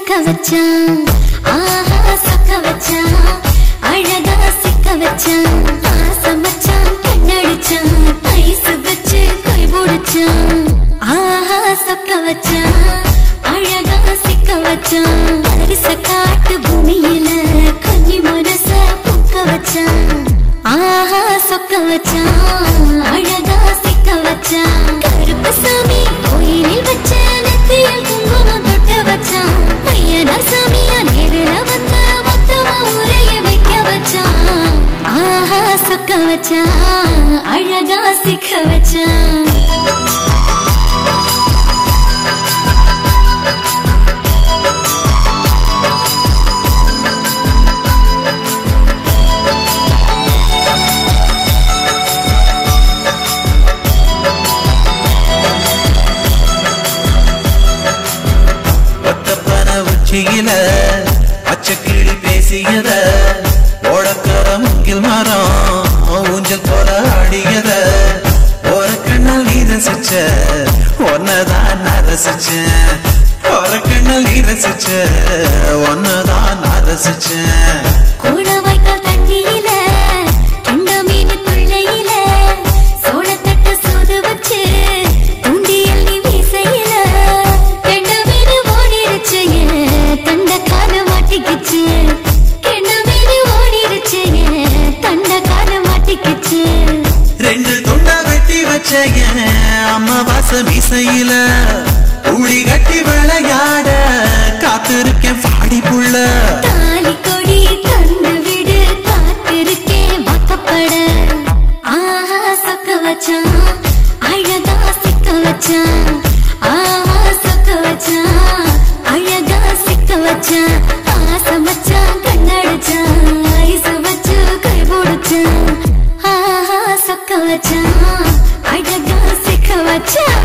சிக்க வச்சான் ஆஹா சொக்க வச்சான் அழகா சிக்க வச்சான் பாசம் வச்சான் கண்ணடிச்சான் ஐஸ் வச்சு கை பிடிச்சான் ஆஹா சொக்க வச்சான் அழகா சிக்க வச்சான் பரிச காட்டு பூமியில கன்னி மனச புக்க வச்சான் ஆஹா சொக்க வச்சான் அழகா சிக்க வச்சான் கருப்பு சாமி கோயிலில் வச்ச நெத்தியில் குங்குமம் தொட்டு வச்சான் ஐயனா சாமியா நேரில் வந்த மொத்தமா உரைய வைக்க வச்சான் ஆஹா சொக்க வச்சான் அழகா சிக்க வச்சான் ஒத்தப்பன உச்சியில பச்சை கிளி பேசியத ஓடக்கர முங்கில் மரம் ஊஞ்சல் போல ஆடியத ஒரு கண்ணல் நீ ரசிச்ச ஒன்னதான் நான் ரசிச்சேன் ஒரு கண்ணல் நீ ரசிச்ச ஒன்னதான் நான் ரசிச்சேன் கூட வாய்க்கால் தண்ணியில கெண்ட மீன் துள்ளையில சோளத்தட்டு சூது வச்சு தூண்டியல் நீ வீசையில கெண்ட மீன் ஓடிருச்சு தண்ட கால மாட்டிக்கிச்சு கெண்ட மீன் ஓடிருச்சு தண்ட கால மாட்டிக்கிச்சு ரெண்டு துண்டா வெட்டி வச்ச என் அம்மா வாச மீசையில உளி கட்டி விளையாட காத்திருக்கேன் பாடி புள்ள தாலி கொடி தந்து விடு காத்திருக்கேன் வாக்கப்பட ஆஹா சொக்க வச்சான் அழகா சிக்க வச்சான் ஆஹா சொக்க வச்சான் அழகா சிக்க வச்சான் ஆசை வச்சான் கண்ணடிச்சான் ஐஸ் வச்சு கை பிடிச்சான் ஆஹா சொக்க வச்சான் அழகா சிக்க வச்சான்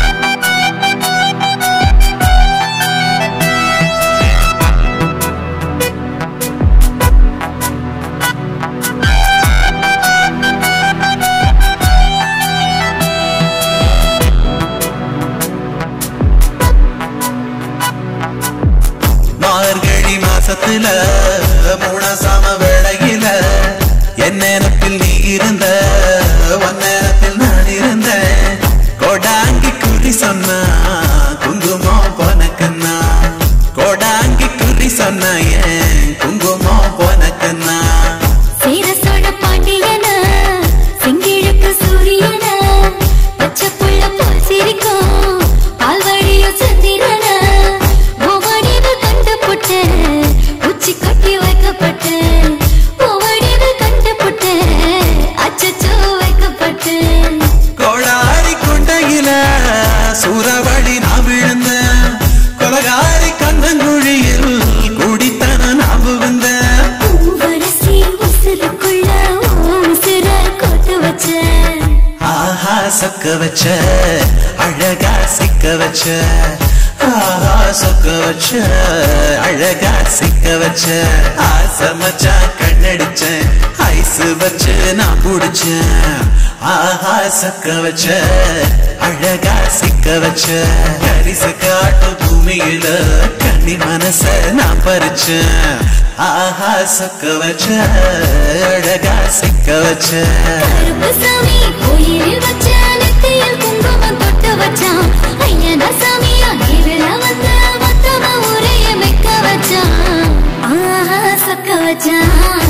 மார்கழி மாசத்துல மூணாசாம வேளையில என் நேரத்தில் நீ இருந்த உன் நேரத்தில் நான் இருந்தேன் கோடாங்கி குறி சொன்னா குங்குமம் போனக்கண்ணா கோடாங்கி குறி சொன்ன ஏன் குங்குமம் போனக்கண்ணா சேர சோழ பாண்டியன செங்கிழக்கு சூரியன பச்சை புள்ள போல் சிரிக்கும் பால்வழியோ சந்திரன ஓவடிவு கண்டுபுட்ட உச்சி கட்டி வைக்கப்பட்ட ஓவடிவு கண்டுபுட்ட அச்சச்சோ வைக்கப்பட்ட கோடாரி கொண்டையில சூறாவளி நான் விழுந்த கொலகாரி கண்ணங்குழியில் குடித்தன நான் விழுந்தேன் பூவரசி உசுருக்குள்ள ஓ உசுர கொட்டு வச்ச ஆஹா சொக்க வச்ச அழகா சிக்க வச்ச ஆஹா சொக்க வச்ச அழகா சிக்க வச்ச ஆசை மச்சான் கண்ணடிச்சேன் ஐஸ் வச்சு நான் புடிச்சேன் ஆஹா சொக்க வச்ச அழகா சிக்க வச்ச கரிச காட்டு பூமியில கண்ணி மனச நான் பறிச்சேன் ஆஹா சொக்க வச்ச அழகா சிக்க வச்ச கருப்பு சாமி கோயிலில் வச்ச நெத்தியில் குங்குமம் தொட்டு வச்சான் ஐயனா சாமியா நேரில் வந்து மொத்தமா உரைய வைக்க வச்சான் ஆஹா சொக்க வச்சான்